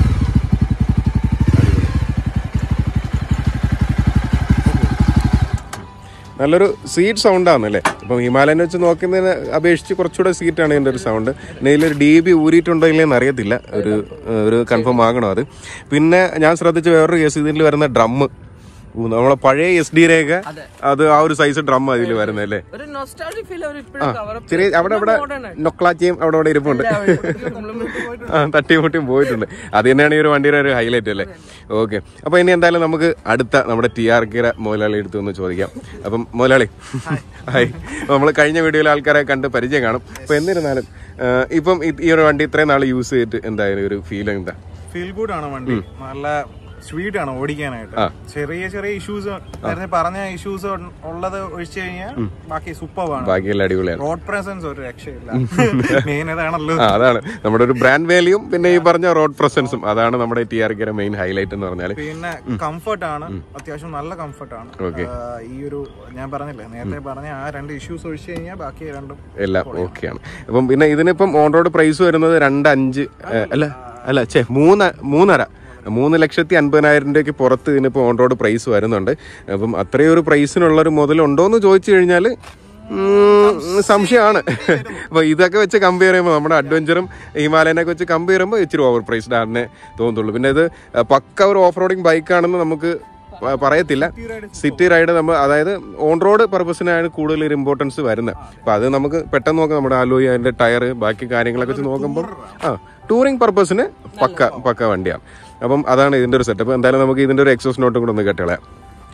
നല്ലൊരു സീറ്റ് സൗണ്ടാണ് അല്ലേ അപ്പം ഹിമാലയൻ വെച്ച് നോക്കുന്നതിന് അപേക്ഷിച്ച് കുറച്ചുകൂടെ സീറ്റാണ് ഇതിൻ്റെ ഒരു സൗണ്ട് പിന്നെ ഇതിലൊരു ഡി ബി ഊരിയിട്ടുണ്ടോ ഇല്ലെന്ന് അറിയത്തില്ല ഒരു ഒരു കൺഫേം ആകണം അത് പിന്നെ ഞാൻ ശ്രദ്ധിച്ച വേറൊരു കേസ് ഇതിൽ വരുന്ന ഡ്രമ്മ് നമ്മളെ പഴയ എസ് ഡി രേഖ അത് ആ ഒരു സൈസ് ഡ്രം അതിൽ വരുന്നത് അല്ലേ ഒരു നൊസ്റ്റാൾജി ഫീൽ അവർ ഇപ്പോഴും കവർ ചെറിയ അവിടെ അവിടെ നൊക്ലാച്ചിയും അവിടെ അവിടെ ഇരിപ്പുണ്ട് ആ, തട്ടിയും മുട്ടിയും പോയിട്ടുണ്ട് അത് തന്നെയാണ് ഈ ഒരു വണ്ടിയുടെ ഒരു ഹൈലൈറ്റ് അല്ലേ ഓക്കെ അപ്പൊ ഇനി എന്തായാലും നമുക്ക് അടുത്ത നമ്മുടെ ടി ആർ കിര മുതലാളി എടുത്ത് ഒന്ന് ചോദിക്കാം അപ്പം മുതലാളി ഹായ് നമ്മൾ കഴിഞ്ഞ വീഡിയോയിൽ ആൾക്കാരെ കണ്ട് പരിചയം കാണും അപ്പൊ എന്നിരുന്നാലും ആ, ഇപ്പം ഈ- ഈ ഒരു വണ്ടി ഇത്രയും നാൾ യൂസ് ചെയ്തിട്ട് എന്തായാലും ഒരു ഫീൽ എന്താ ഫീൽ ഗുഡ് ആണ് വണ്ടി നല്ല സ്വീറ്റ് ആണ് ഓടിക്കാനായിട്ട് ചെറിയ ചെറിയ ഇഷ്യൂസ് നേരത്തെ പറഞ്ഞ ഇഷ്യൂസ് ഉള്ളത് ഒഴിച്ചു കഴിഞ്ഞാൽ ബാക്കി സൂപ്പറാണ് ബാക്കിയെല്ലാം അടിപൊളിയാണ് റോഡ് പ്രസൻസ് ഒരു രക്ഷയില്ല മെയിൻ ഇതാണല്ലോ ആ അതാണ് നമ്മുടെ ഒരു ബ്രാൻഡ് വാല്യൂം പിന്നെ ഈ പറഞ്ഞ റോഡ് പ്രസൻസും അതാണ് നമ്മുടെ ടി ആർ കിര മെയിൻ ഹൈലൈറ്റ് എന്ന് പറഞ്ഞാൽ പിന്നെ കംഫർട്ട് ആണ് അത്യാവശ്യം നല്ല കംഫർട്ട് ആണ് ആ, ഈ ഒരു ഞാൻ പറഞ്ഞില്ലേ നേരത്തെ പറഞ്ഞ ആ രണ്ട് ഇഷ്യൂസ് ഒഴിച്ചു കഴിഞ്ഞാൽ ബാക്കി രണ്ടും എല്ലാം ഓക്കെയാണ് അപ്പം പിന്നെ ഇതിനിപ്പം ഓൺ റോഡ് പ്രൈസ് വരുന്നത് രണ്ട് അഞ്ച് ഏ, അല്ല അല്ല ചേ മൂന്ന് മൂന്നര മൂന്ന് ലക്ഷത്തി അൻപതിനായിരം രൂപയ്ക്ക് പുറത്ത് ഇതിനിപ്പോൾ ഓൺ റോഡ് പ്രൈസ് വരുന്നുണ്ട് അപ്പം അത്രയും ഒരു പ്രൈസിനുള്ളൊരു മുതലുണ്ടോ എന്ന് ചോദിച്ചു കഴിഞ്ഞാൽ സംശയമാണ് അപ്പോൾ ഇതൊക്കെ വെച്ച് കമ്പയർ ചെയ്യുമ്പോൾ നമ്മുടെ അഡ്വഞ്ചറും ഹിമാലയനൊക്കെ വെച്ച് കമ്പയർ ചെയ്യുമ്പോൾ ഇച്ചിരി ഓവർ പ്രൈസ്ഡ് ആണെന്നേ തോന്നുള്ളൂ പിന്നെ ഇത് പക്ക ഒരു ഓഫ് റോഡിങ് ബൈക്കാണെന്ന് നമുക്ക് പ- പറയത്തില്ല സിറ്റി റൈഡ് നമ്മൾ അതായത് ഓൺ റോഡ് പർപ്പസിനാണ് കൂടുതൽ ഒരു ഇമ്പോർട്ടൻസ് വരുന്നത് അപ്പൊ അത് നമുക്ക് പെട്ടെന്ന് നോക്കാം നമ്മുടെ അലോയി അതിന്റെ ടയർ ബാക്കി കാര്യങ്ങളൊക്കെ വെച്ച് നോക്കുമ്പോൾ ആ ടൂറിംഗ് പർപ്പസിന് പക്ക പക്ക വണ്ടിയാണ് അപ്പം അതാണ് ഇതിന്റെ ഒരു സെറ്റപ്പ് എന്തായാലും നമുക്ക് ഇതിന്റെ ഒരു എക്സോസ് നോട്ടും കൂടെ ഒന്ന് കേട്ടോളാം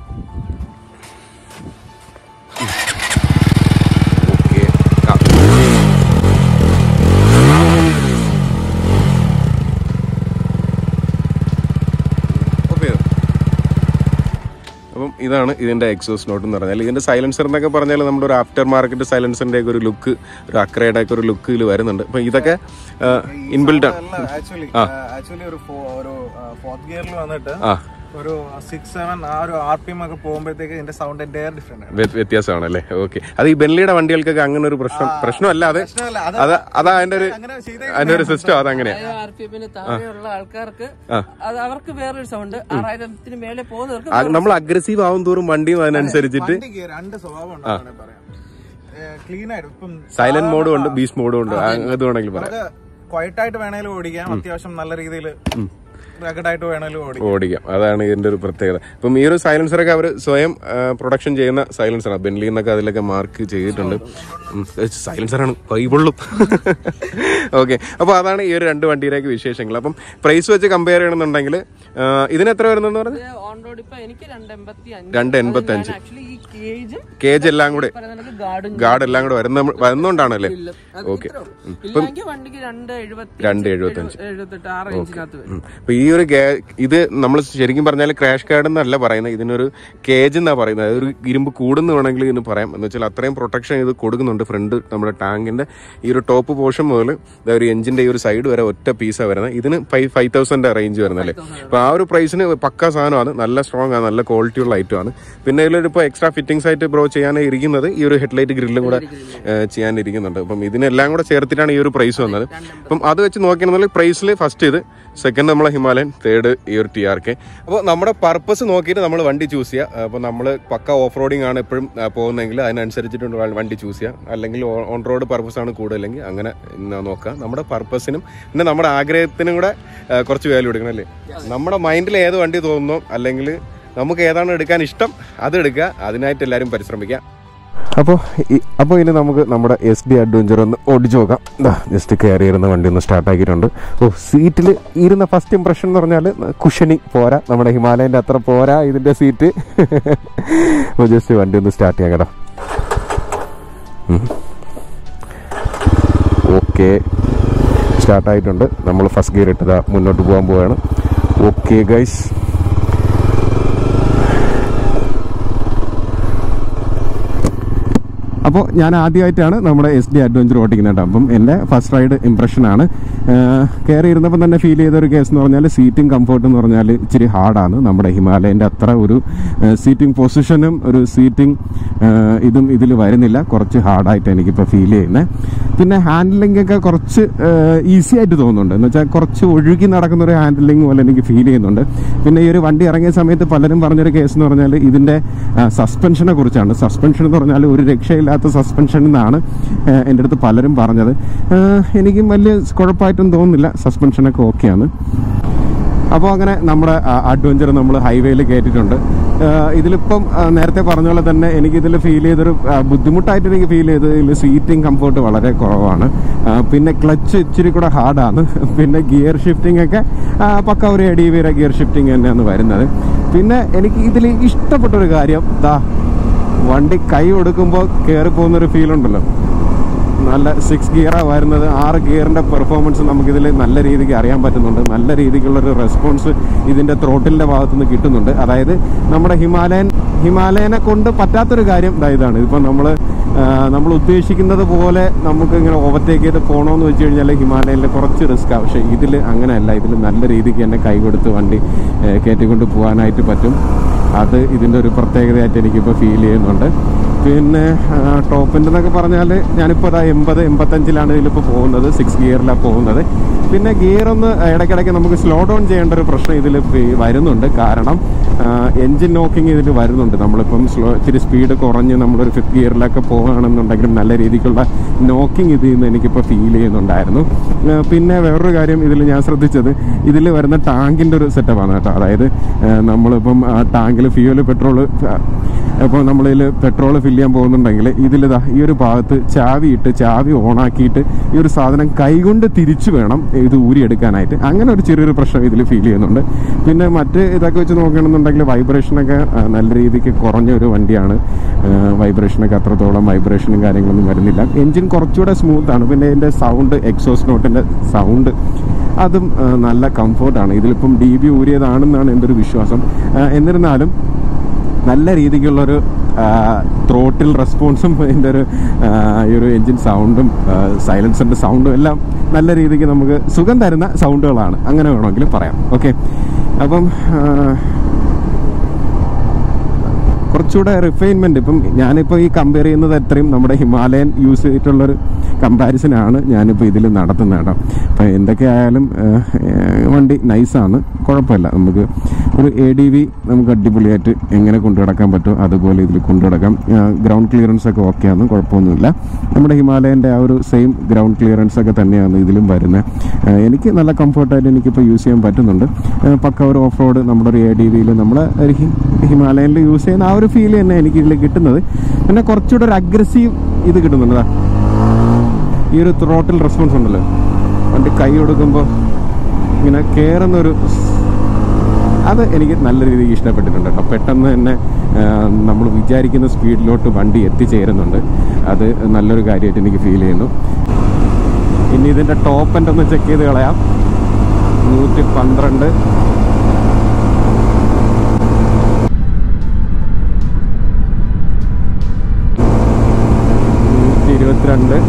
ഓക്കെ അപ്പം അപ്പം ഇതാണ് ഇതിന്റെ എക്സോസ് നോട്ട് എന്ന് പറഞ്ഞാൽ ഇതിന്റെ സൈലൻസർ എന്നൊക്കെ പറഞ്ഞാൽ നമ്മുടെ ഒരു ആഫ്റ്റർ മാർക്കറ്റ് സൈലൻസറിന്റെ ഒക്കെ ഒരു ലുക്ക് ഒരു അക്രയുടെ ഒക്കെ ഒരു ലുക്ക് ഇതിൽ വരുന്നുണ്ട് അപ്പം ഇതൊക്കെ ഇൻബിൽഡ് ആണ് ആക്ച്വലി ആക്ച്വലി ഒരു ഫോ- ഒരു ഫോർത്ത് ഗിയറിൽ വന്നിട്ട് ആ ഒരു സിക്സ് സെവൻ ആ ഒരു ആർ പി എം ഒക്കെ പോകുമ്പോഴത്തേക്ക് ഇതിന്റെ സൗണ്ട് എൻ്റയർ ഡിഫറെന്റ് ആണ് വ്യ- വ്യത്യാസമാണ് അല്ലേ ഓക്കെ അത് ഈ ബെൻലിയുടെ വണ്ടികൾക്കൊക്കെ അങ്ങനെ ഒരു പ്രശ്നം പ്രശ്നമല്ല അത് പ്രശ്നമല്ല, അത് അത് അതാ അതിന്റെ ഒരു അങ്ങനെ ചെയ്തേ അതിന്റെ ഒരു സിസ്റ്റം അതങ്ങനെയാ ആർ പി എമ്മിന് താഴെയുള്ള ആൾക്കാർക്ക് അത് അവർക്ക് വേറൊരു സൗണ്ട് ആറായിരത്തിന് മേലെ പോകുന്നവർക്ക് ആ, നമ്മൾ അഗ്രസീവ് ആവും തോറും വണ്ടിയും അതിനനുസരിച്ചിട്ട് വണ്ടിക്ക് രണ്ട് സ്വഭാവം ഉണ്ടെന്നാണ് പറയാം ക്ലീൻ ആയിട്ട് ഇപ്പം സൈലന്റ് മോഡും ഉണ്ട് ബീസ് മോഡും ഉണ്ട് അത് വേണമെങ്കിൽ പറയാം നമുക്ക് ക്വയറ്റ് ആയിട്ട് വേണേലും ഓടിക്കാം അത്യാവശ്യം നല്ല രീതിയിൽ റഗഡായിട്ട് വേണേലും ഓടിക്കാം ഓടിക്കാം അതാണ് ഇതിന്റെ ഒരു പ്രത്യേകത ഇപ്പം ഈ ഒരു സൈലൻസറൊക്കെ അവർ സ്വയം പ്രൊഡക്ഷൻ ചെയ്യുന്ന സൈലൻസറാണ് ബെൻലി എന്നൊക്കെ അതിലൊക്കെ മാർക്ക് ചെയ്തിട്ടുണ്ട് സൈലൻസറാണ് കൈപൊള്ളും ഓക്കെ അപ്പോൾ അതാണ് ഈ ഒരു രണ്ട് വണ്ടിയിലേക്ക് വിശേഷങ്ങൾ അപ്പം പ്രൈസ് വെച്ച് കമ്പയർ ചെയ്യണമെന്നുണ്ടെങ്കിൽ ആ, ഇതിന് എത്ര വരുന്നെന്ന് പറഞ്ഞു ഓൺ റോഡ് ഇപ്പൊ എനിക്ക് രണ്ട് എൺപത്തി അഞ്ച് രണ്ട് എൺപത്തി അഞ്ച് ആക്ച്വലി ഈ കേജും കേജ് എല്ലാം കൂടെ പറയുന്നത് ഗാർഡും ഗാർഡ് എല്ലാം കൂടെ വരുന്ന വരുന്നോണ്ടാണല്ലേ ഓക്കെ ഇല്ലെങ്കിൽ വണ്ടിക്ക് രണ്ട് എഴുപത്തി രണ്ട് എഴുപത്തഞ്ച് എഴുപത്തെട്ട് ആറ് ഇഞ്ചിനകത്ത് വരും അപ്പൊ ഈ ഒരു ഗേ- ഇത് നമ്മൾ ശരിക്കും പറഞ്ഞാൽ ക്രാഷ് കാർഡ് എന്നല്ല പറയുന്നത് ഇതിനൊരു കേജ് എന്നാ പറയുന്നത് ഒരു ഇരുമ്പ് കൂടുന്ന് വേണമെങ്കിൽ ഇതിന് പറയാം എന്ന് വെച്ചാൽ അത്രയും പ്രൊട്ടക്ഷൻ ഇത് കൊടുക്കുന്നുണ്ട് ഫ്രണ്ട് നമ്മുടെ ടാങ്കിന്റെ ഈ ഒരു ടോപ്പ് പോർഷൻ മുതൽ ദാ ഒരു എഞ്ചിന്റെ ഈ ഒരു സൈഡ് വരെ ഒറ്റ പീസാണ് വരുന്നത് ഇതിന് ഫൈവ് ഫൈവ് തൗസൻഡ് റേഞ്ച് വരുന്നത് അല്ലേ അപ്പൊ ആ ഒരു പ്രൈസിന് പക്ക സാധനമാണ് നല്ല സ്ട്രോങ് ആണ് നല്ല ക്വാളിറ്റി ഉള്ള ഐറ്റം ആണ് പിന്നെ ഇതിലൊരു ഇപ്പോൾ എക്സ്ട്രാ ഫിറ്റിംഗ്സ് ആയിട്ട് ബ്രോ ചെയ്യാൻ ഇരിക്കുന്നത് ഈ ഒരു ഹെഡ്ലൈറ്റ് ഗ്രില്ലും കൂടെ ഏഹ്, ചെയ്യാനിരിക്കുന്നുണ്ട് അപ്പം ഇതിനെല്ലാം കൂടെ ചേർത്തിട്ടാണ് ഈ ഒരു പ്രൈസ് വന്നത് അപ്പം അത് വെച്ച് നോക്കുകയാണെന്നുണ്ടെങ്കിൽ പ്രൈസിൽ ഫസ്റ്റ് ഇത് സെക്കൻഡ് നമ്മളെ ഹിമാലയൻ തേർഡ് ഈ ഒരു ടി ആർ കെ അപ്പോൾ നമ്മുടെ പർപ്പസ് നോക്കിയിട്ട് നമ്മൾ വണ്ടി ചൂസ് ചെയ്യുക അപ്പോൾ നമ്മൾ പക്ക ഓഫ് റോഡിംഗ് ആണ് എപ്പോഴും ആ, പോകുന്നതെങ്കിൽ അതിനനുസരിച്ചിട്ടുണ്ട് വ- വണ്ടി ചൂസ് ചെയ്യുക അല്ലെങ്കിൽ ഓൺ റോഡ് പർപ്പസ് ആണ് കൂടുതലെങ്കിൽ അങ്ങനെ ന- നോക്കുക നമ്മുടെ പർപ്പസിനും പിന്നെ നമ്മുടെ ആഗ്രഹത്തിനും കൂടെ ആ, കുറച്ച് വാല്യൂ എടുക്കണം അല്ലേ നമ്മുടെ മൈൻഡിൽ ഏത് വണ്ടി തോന്നുന്നോ അല്ലെങ്കിൽ നമുക്ക് ഏതാണ് എടുക്കാൻ ഇഷ്ടം അത് എടുക്കുക അതിനായിട്ട് എല്ലാവരും പരിശ്രമിക്കുക അപ്പോൾ അപ്പോൾ ഇനി നമുക്ക് നമ്മുടെ എസ് ഡി അഡ്വഞ്ചർ ഒന്ന് ഓടിച്ചു നോക്കാം ജസ്റ്റ് കയറി ഇരുന്ന വണ്ടി ഒന്ന് സ്റ്റാർട്ട് ആക്കിയിട്ടുണ്ട് ഓ സീറ്റിൽ ഇരുന്ന ഫസ്റ്റ് ഇംപ്രഷൻ എന്ന് പറഞ്ഞാൽ കുഷനിങ് പോരാ നമ്മുടെ ഹിമാലയൻ്റെ അത്ര പോരാ ഇതിൻ്റെ സീറ്റ് അപ്പോൾ ജസ്റ്റ് വണ്ടി ഒന്ന് സ്റ്റാർട്ട് ചെയ്യാം കേട്ടോ ഓക്കെ സ്റ്റാർട്ടായിട്ടുണ്ട് നമ്മൾ ഫസ്റ്റ് ഗിയർ ഇട്ടതാ മുന്നോട്ട് പോകാൻ പോവുകയാണ് ഓക്കെ ഗൈസ് അപ്പോൾ ഞാൻ ആദ്യമായിട്ടാണ് നമ്മുടെ എസ് ഡി അഡ്വഞ്ചർ ഓട്ടിക്കുന്നത് കേട്ടോ അപ്പം എൻ്റെ ഫസ്റ്റ് റൈഡ് ഇംപ്രഷനാണ് കയറി ഇരുന്നപ്പോൾ തന്നെ ഫീൽ ചെയ്ത ഒരു കേസ് എന്ന് പറഞ്ഞാൽ സീറ്റിംഗ് കംഫർട്ട് എന്ന് പറഞ്ഞാൽ ഇച്ചിരി ഹാർഡാണ് നമ്മുടെ ഹിമാലയൻ്റെ അത്ര ഒരു സീറ്റിംഗ് പൊസിഷനും ഒരു സീറ്റിംഗ് ഇതും ഇതിൽ വരുന്നില്ല കുറച്ച് ഹാർഡായിട്ട് എനിക്കിപ്പോൾ ഫീൽ ചെയ്യുന്നത് പിന്നെ ഹാൻഡ്ലിംഗ് ഒക്കെ കുറച്ച് ഈസി ആയിട്ട് തോന്നുന്നുണ്ട് എന്ന് വെച്ചാൽ കുറച്ച് ഒഴുകി നടക്കുന്ന ഒരു ഹാൻഡ്ലിംഗ് പോലെ എനിക്ക് ഫീൽ ചെയ്യുന്നുണ്ട് പിന്നെ ഈ ഒരു വണ്ടി ഇറങ്ങിയ സമയത്ത് പലരും പറഞ്ഞൊരു കേസ് എന്ന് പറഞ്ഞാൽ ഇതിൻ്റെ സസ്പെൻഷനെ കുറിച്ചാണ് സസ്പെൻഷൻ എന്ന് പറഞ്ഞാൽ ഒരു രക്ഷയില്ലാത്ത സസ്പെൻഷൻ എന്നാണ് ആ, എൻ്റെ അടുത്ത് പലരും പറഞ്ഞത് ആ, എനിക്കും വലിയ കുഴപ്പമായിട്ടൊന്നും തോന്നുന്നില്ല സസ്പെൻഷനൊക്കെ ഓക്കെയാണ് അപ്പോൾ അങ്ങനെ നമ്മുടെ അഡ്വഞ്ചർ നമ്മൾ ഹൈവേയിൽ കയറ്റിയിട്ടുണ്ട് ആ, ഇതിലിപ്പം ആ, നേരത്തെ പറഞ്ഞ പോലെ തന്നെ എനിക്കിതിൽ ഫീൽ ചെയ്തൊരു ആ, ബുദ്ധിമുട്ടായിട്ട് എനിക്ക് ഫീൽ ചെയ്തത് ഇതിൽ സീറ്റിംഗ് കംഫർട്ട് വളരെ കുറവാണ് ആ, പിന്നെ ക്ലച്ച് ഇച്ചിരി കൂടെ ഹാർഡാണ് പിന്നെ ഗിയർ ഷിഫ്റ്റിംഗ് ഒക്കെ ആ, പക്ക ഒരു എടി വീര ഗിയർ ഷിഫ്റ്റിംഗ് തന്നെയാണ് വരുന്നത് പിന്നെ എനിക്ക് ഇതിൽ ഇഷ്ടപ്പെട്ട ഒരു കാര്യം ദാ വണ്ടി കൈ കൊടുക്കുമ്പോൾ കയറി പോകുന്നൊരു ഫീൽ ഉണ്ടല്ലോ നല്ല സിക്സ് ഗിയറാണ് വരുന്നത് ആറ് ഗിയറിൻ്റെ പെർഫോമൻസ് നമുക്കിതിൽ നല്ല രീതിക്ക് അറിയാൻ പറ്റുന്നുണ്ട് നല്ല രീതിക്കുള്ളൊരു റെസ്പോൺസ് ഇതിൻ്റെ ത്രോട്ടിലിൻ്റെ ഭാഗത്തുനിന്ന് കിട്ടുന്നുണ്ട് അതായത് നമ്മുടെ ഹിമാലയൻ ഹിമാലയനെ കൊണ്ട് പറ്റാത്തൊരു കാര്യം ദാ ഇതാണ് ഇപ്പം നമ്മൾ നമ്മൾ ഉദ്ദേശിക്കുന്നത് പോലെ നമുക്ക് ഇങ്ങനെ ഓവർടേക്ക് ചെയ്ത് പോകണമെന്ന് വെച്ച് കഴിഞ്ഞാൽ ഹിമാലയനിൽ കുറച്ച് റിസ്ക്കാണ് പക്ഷേ ഇതിൽ അങ്ങനെയല്ല ഇതിൽ നല്ല രീതിക്ക് തന്നെ കൈ കൊടുത്ത് വണ്ടി ആ, കയറ്റിക്കൊണ്ട് പോകാനായിട്ട് പറ്റും അത് ഇതിൻ്റെ ഒരു പ്രത്യേകതയായിട്ട് എനിക്കിപ്പോൾ ഫീൽ ചെയ്യുന്നുണ്ട് പിന്നെ ടോപ്പിൻ്റെ എന്നൊക്കെ പറഞ്ഞാൽ ഞാനിപ്പോൾ അതാ എൺപത് എൺപത്തഞ്ചിലാണ് ഇതിലിപ്പോൾ പോകുന്നത് സിക്സ് ഗിയറിലാണ് പോകുന്നത് പിന്നെ ഗിയർ ഒന്ന് ഇടയ്ക്കിടയ്ക്ക് നമുക്ക് സ്ലോ ഡൗൺ ചെയ്യേണ്ട ഒരു പ്രശ്നം ഇതിൽ വരുന്നുണ്ട് കാരണം എൻജിൻ നോക്കിങ് ഇതിൽ വരുന്നുണ്ട് നമ്മളിപ്പം സ്ലോ ഇച്ചിരി സ്പീഡ് കുറഞ്ഞ് നമ്മളൊരു ഫിഫ്ത്ത് ഗിയറിലൊക്കെ പോകുകയാണെന്നുണ്ടെങ്കിലും നല്ല രീതിക്കുള്ള നോക്കിങ് ഇതിൽ നിന്ന് എനിക്കിപ്പോൾ ഫീൽ ചെയ്യുന്നുണ്ടായിരുന്നു ആ, പിന്നെ വേറൊരു കാര്യം ഇതിൽ ഞാൻ ശ്രദ്ധിച്ചത് ഇതിൽ വരുന്ന ടാങ്കിൻ്റെ ഒരു സെറ്റപ്പാണ് കേട്ടോ അതായത് ആ, നമ്മളിപ്പം ടാങ്കിൽ ഫ്യൂല് പെട്രോൾ അപ്പോൾ നമ്മളിതിൽ പെട്രോൾ ഫില്ല് ചെയ്യാൻ പോകുന്നുണ്ടെങ്കിൽ ഇതിലിതാ ഈ ഒരു ഭാഗത്ത് ചാവി ഇട്ട് ചാവി ഓണാക്കിയിട്ട് ഈ ഒരു സാധനം കൈകൊണ്ട് തിരിച്ചു വേണം ഇത് ഊരിയെടുക്കാനായിട്ട് അങ്ങനെ ഒരു ചെറിയൊരു പ്രശ്നം ഇതിൽ ഫീൽ ചെയ്യുന്നുണ്ട് പിന്നെ മറ്റ് ഇതൊക്കെ വെച്ച് നോക്കുകയാണെന്നുണ്ടെങ്കിൽ വൈബ്രേഷനൊക്കെ ആ, നല്ല രീതിക്ക് കുറഞ്ഞ ഒരു വണ്ടിയാണ് വൈബ്രേഷനൊക്കെ അത്രത്തോളം വൈബ്രേഷനും കാര്യങ്ങളൊന്നും വരുന്നില്ല എൻജിൻ കുറച്ചുകൂടെ സ്മൂത്ത് ആണ് പിന്നെ ഇതിൻ്റെ സൗണ്ട് എക്സോസ് നോട്ടിൻ്റെ സൗണ്ട് അതും ആ, നല്ല കംഫോർട്ടാണ് ഇതിലിപ്പം ഡി ബി ഊരിയതാണെന്നാണ് എൻ്റെ ഒരു വിശ്വാസം ആ, എന്നിരുന്നാലും നല്ല രീതിക്കുള്ളൊരു ത്രോട്ടിൽ റെസ്പോൺസും ഇതിൻ്റെ ഒരു ആ, ഈ ഒരു എൻജിൻ സൗണ്ടും സൈലൻസറിൻ്റെ സൗണ്ടും എല്ലാം നല്ല രീതിക്ക് നമുക്ക് സുഖം തരുന്ന സൗണ്ടുകളാണ് അങ്ങനെ വേണമെങ്കിൽ പറയാം ഓക്കെ അപ്പം ആ, കുറച്ചുകൂടെ റിഫൈൻമെന്റ് ഇപ്പം ഞാനിപ്പോൾ ഈ കമ്പയർ ചെയ്യുന്നത് അത്രയും നമ്മുടെ ഹിമാലയൻ യൂസ് ചെയ്തിട്ടുള്ളൊരു കമ്പാരിസൺ ആണ് ഞാനിപ്പോൾ ഇതിൽ നടത്തുന്നത് കേട്ടോ അപ്പം എന്തൊക്കെയായാലും ഏഹ്, ഏഹ്, വണ്ടി നൈസാണ് കുഴപ്പമില്ല നമുക്ക് ഒരു എ ഡി വി നമുക്ക് അടിപൊളിയായിട്ട് എങ്ങനെ കൊണ്ടു നടക്കാൻ പറ്റുമോ അതുപോലെ ഇതിൽ കൊണ്ടു നടക്കാം ഗ്രൗണ്ട് ക്ലിയറൻസ് ഒക്കെ ഓക്കെയാണ് കുഴപ്പമൊന്നുമില്ല നമ്മുടെ ഹിമാലയൻ്റെ ആ ഒരു സെയിം ഗ്രൗണ്ട് ക്ലിയറൻസ് ഒക്കെ തന്നെയാണ് ഇതിലും വരുന്നത് ഏഹ്, എനിക്ക് നല്ല കംഫർട്ടായിട്ട് എനിക്കിപ്പോൾ യൂസ് ചെയ്യാൻ പറ്റുന്നുണ്ട് ഏഹ്, പക്ക ഒരു ഓഫ് റോഡ് നമ്മുടെ ഒരു എ ഡി വിയിൽ നമ്മൾ ഒരു ഹി- ഹിമാലയനിൽ യൂസ് ചെയ്യുന്ന ആ ഒരു ഫീൽ തന്നെ എനിക്ക് ഇതിൽ കിട്ടുന്നത് പിന്നെ കുറച്ചുകൂടെ ഒരു അഗ്രസീവ് ഇത് കിട്ടുന്നുണ്ട് ദാ. ഈ ഒരു ത്രോട്ടിൽ റെസ്പോൺസ് ഉണ്ടല്ലോ വണ്ടി കൈ കൊടുക്കുമ്പോൾ ഇങ്ങനെ കയറുന്നൊരു സ്- അത് എനിക്ക് നല്ല രീതിക്ക് ഇഷ്ടപ്പെട്ടിട്ടുണ്ട് കേട്ടോ പെട്ടെന്ന് തന്നെ നമ്മൾ വിചാരിക്കുന്ന സ്പീഡിലോട്ട് വണ്ടി എത്തിച്ചേരുന്നുണ്ട് അത് നല്ലൊരു കാര്യമായിട്ട് എനിക്ക് ഫീൽ ചെയ്യുന്നു ഇനി ഇതിൻ്റെ ടോപ്പ് എൻ്റെ ഒന്ന് ചെക്ക് ചെയ്ത് കളയാം നൂറ്റി പന്ത്രണ്ട് നൂറ്റി ഇരുപത്തിരണ്ട്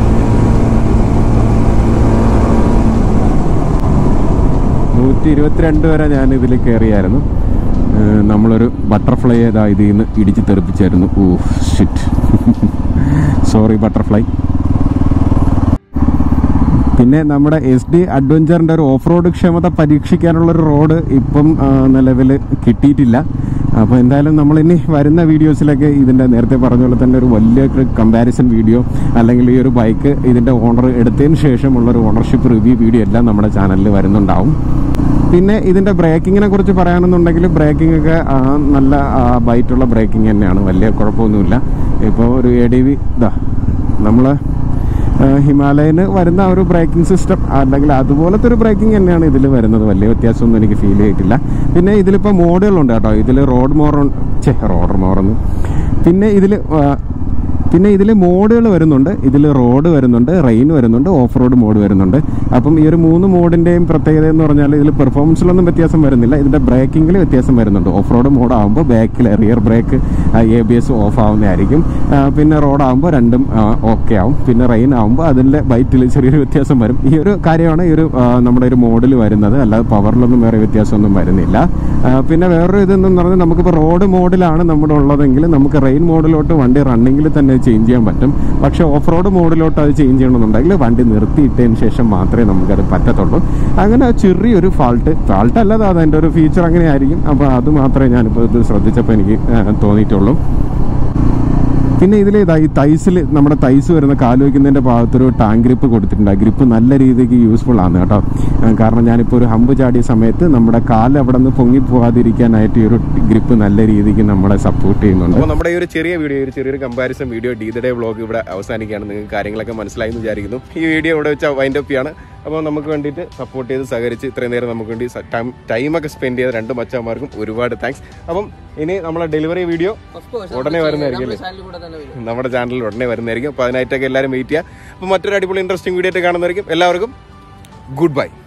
നൂറ്റി ഇരുപത്തിരണ്ട് വരെ ഞാൻ ഇതിൽ കയറിയായിരുന്നു ഏഹ് നമ്മളൊരു ബട്ടർഫ്ലൈ ഏതാ ഇതിൽ നിന്ന് ഇടിച്ച് തെറിപ്പിച്ചായിരുന്നു ഓ ഷിറ്റ് സോറി ബട്ടർഫ്ലൈ പിന്നെ നമ്മുടെ എസ് ഡി അഡ്വഞ്ചറിന്റെ ഒരു ഓഫ് റോഡ് ക്ഷമത പരീക്ഷിക്കാനുള്ള ഒരു റോഡ് ഇപ്പം നിലവിൽ കിട്ടിയിട്ടില്ല അപ്പോൾ എന്തായാലും നമ്മൾ ഇനി വരുന്ന വീഡിയോസിലൊക്കെ ഇതിന്റെ നേരത്തെ പറഞ്ഞ പോലെ തന്നെ ഒരു വലിയ കമ്പാരിസൺ വീഡിയോ അല്ലെങ്കിൽ ഈ ഒരു ബൈക്ക് ഇതിന്റെ ഓണർ എടുത്തതിന് ശേഷമുള്ള ഒരു ഓണർഷിപ്പ് റിവ്യൂ വീഡിയോ എല്ലാം നമ്മുടെ ചാനലിൽ വരുന്നുണ്ടാവും പിന്നെ ഇതിന്റെ ബ്രേക്കിങ്ങിനെ കുറിച്ച് പറയാനെന്നുണ്ടെങ്കിൽ ബ്രേക്കിംഗ് ഒക്കെ ആ, നല്ല ബൈറ്റുള്ള ബ്രേക്കിംഗ് തന്നെയാണ് വലിയ കുഴപ്പമൊന്നുമില്ല ഇപ്പോൾ ഒരു എ ഡി വി ഇതാ നമ്മൾ ഹിമാലയന് വരുന്ന ആ ഒരു ബ്രേക്കിംഗ് സിസ്റ്റം അല്ലെങ്കിൽ അതുപോലത്തെ ഒരു ബ്രേക്കിംഗ് തന്നെയാണ് ഇതിൽ വരുന്നത് വലിയ വ്യത്യാസമൊന്നും എനിക്ക് ഫീൽ ചെയ്തിട്ടില്ല പിന്നെ ഇതിലിപ്പോൾ മോഡുകളുണ്ട് കേട്ടോ ഇതിൽ റോഡ് മോർ ചേ റോഡ് മോറൊന്നും പിന്നെ ഇതിൽ പിന്നെ ഇതിൽ മോഡുകൾ വരുന്നുണ്ട് ഇതിൽ റോഡ് വരുന്നുണ്ട് റെയിൻ വരുന്നുണ്ട് ഓഫ് റോഡ് മോഡ് വരുന്നുണ്ട് അപ്പം ഈ ഒരു മൂന്ന് മോഡിന്റെയും പ്രത്യേകത എന്ന് പറഞ്ഞാൽ ഇതിൽ പെർഫോമൻസിലൊന്നും വ്യത്യാസം വരുന്നില്ല ഇതിന്റെ ബ്രേക്കിങ്ങിൽ വ്യത്യാസം വരുന്നുണ്ട് ഓഫ് റോഡ് മോഡ് ആകുമ്പോൾ ബാക്കിൽ rear brake A B S off ആവുന്നതായിരിക്കും ആ, പിന്നെ റോഡ് ആകുമ്പോൾ രണ്ടും ഓക്കെ ആവും പിന്നെ റെയിൻ ആകുമ്പോൾ അതിൻ്റെ ബൈറ്റിൽ ചെറിയൊരു വ്യത്യാസം വരും ഈ ഒരു കാര്യമാണ് ഈ ഒരു ആ, നമ്മുടെ ഒരു മോഡിൽ വരുന്നത് അല്ലാതെ പവറിലൊന്നും വേറെ വ്യത്യാസമൊന്നും വരുന്നില്ല ആ, പിന്നെ വേറൊരു ഇതെന്ന് പറഞ്ഞാൽ നമുക്കിപ്പോൾ റോഡ് മോഡിലാണ് നമ്മുടെ ഉള്ളതെങ്കിൽ നമുക്ക് റെയിൻ മോഡിലോട്ട് വണ്ടി റണ്ണിങ്ങിൽ തന്നെ ചേഞ്ച് ചെയ്യാൻ പറ്റും പക്ഷേ ഓഫ് റോഡ് മോഡിലോട്ട് അത് ചേഞ്ച് ചെയ്യണമെന്നുണ്ടെങ്കിൽ വണ്ടി നിർത്തിയിട്ടതിന് ശേഷം മാത്രമേ നമുക്കത് പറ്റത്തുള്ളൂ അങ്ങനെ ചെറിയൊരു ഫാൾട്ട് ഫാൾട്ട് അല്ലാതെ അതിൻ്റെ ഒരു ഫീച്ചർ അങ്ങനെ ആയിരിക്കും അപ്പോൾ അത് മാത്രമേ ഞാനിപ്പോൾ ഇത് ശ്രദ്ധിച്ചപ്പോൾ എനിക്ക് ആ, തോന്നിയിട്ടുള്ളൂ പിന്നെ ഇതിൽ ഇതാ ഈ തൈസിൽ നമ്മുടെ തൈസ് വരുന്ന കാല് വയ്ക്കുന്നതിന്റെ ഭാഗത്തൊരു ടാങ്ക് ഗ്രിപ്പ് കൊടുത്തിട്ടുണ്ട് ആ ഗ്രിപ്പ് നല്ല രീതിക്ക് യൂസ്ഫുൾ ആണ് കേട്ടോ ആ, കാരണം ഞാനിപ്പോൾ ഒരു ഹമ്പ് ചാടിയ സമയത്ത് നമ്മുടെ കാല് അവിടെ നിന്ന് പൊങ്ങി പോകാതിരിക്കാനായിട്ട് ഈ ഒരു ഗ്രിപ്പ് നല്ല രീതിക്ക് നമ്മളെ സപ്പോർട്ട് ചെയ്യുന്നുണ്ട് അപ്പോൾ നമ്മുടെ ഈ ഒരു ചെറിയ വീഡിയോ ഒരു ചെറിയൊരു comparison video the the day vlog ഇവിടെ അവസാനിക്കുകയാണ് നിങ്ങൾക്ക് കാര്യങ്ങളൊക്കെ മനസ്സിലായി എന്ന് വിചാരിക്കുന്നു ഈ വീഡിയോ ഇവിടെ വെച്ചാൽ വൈൻഡ് അപ്പ് ചെയ്യാണ് അപ്പോൾ നമുക്ക് വേണ്ടിയിട്ട് സപ്പോർട്ട് ചെയ്ത് സഹകരിച്ച് ഇത്രയും നേരം നമുക്ക് വേണ്ടി ടൈം ടൈമൊക്കെ സ്പെൻഡ് ചെയ്ത രണ്ട് മച്ചന്മാർക്കും ഒരുപാട് താങ്ക്സ് അപ്പം ഇനി നമ്മളെ ഡെലിവറി വീഡിയോ ഉടനെ വരുന്നതായിരിക്കും അല്ലേ ചാനലിൽ കൂടെ തന്നെ വരും നമ്മുടെ ചാനലിൽ ഉടനെ വരുന്നതായിരിക്കും അപ്പോൾ അതിനായിട്ടൊക്കെ എല്ലാവരും വെയിറ്റ് ചെയ്യുക അപ്പോൾ മറ്റൊരു അടിപൊളി ഇൻട്രസ്റ്റിംഗ് വീഡിയോ ആയിട്ട് കാണുന്നതായിരിക്കും എല്ലാവർക്കും ഗുഡ് ബൈ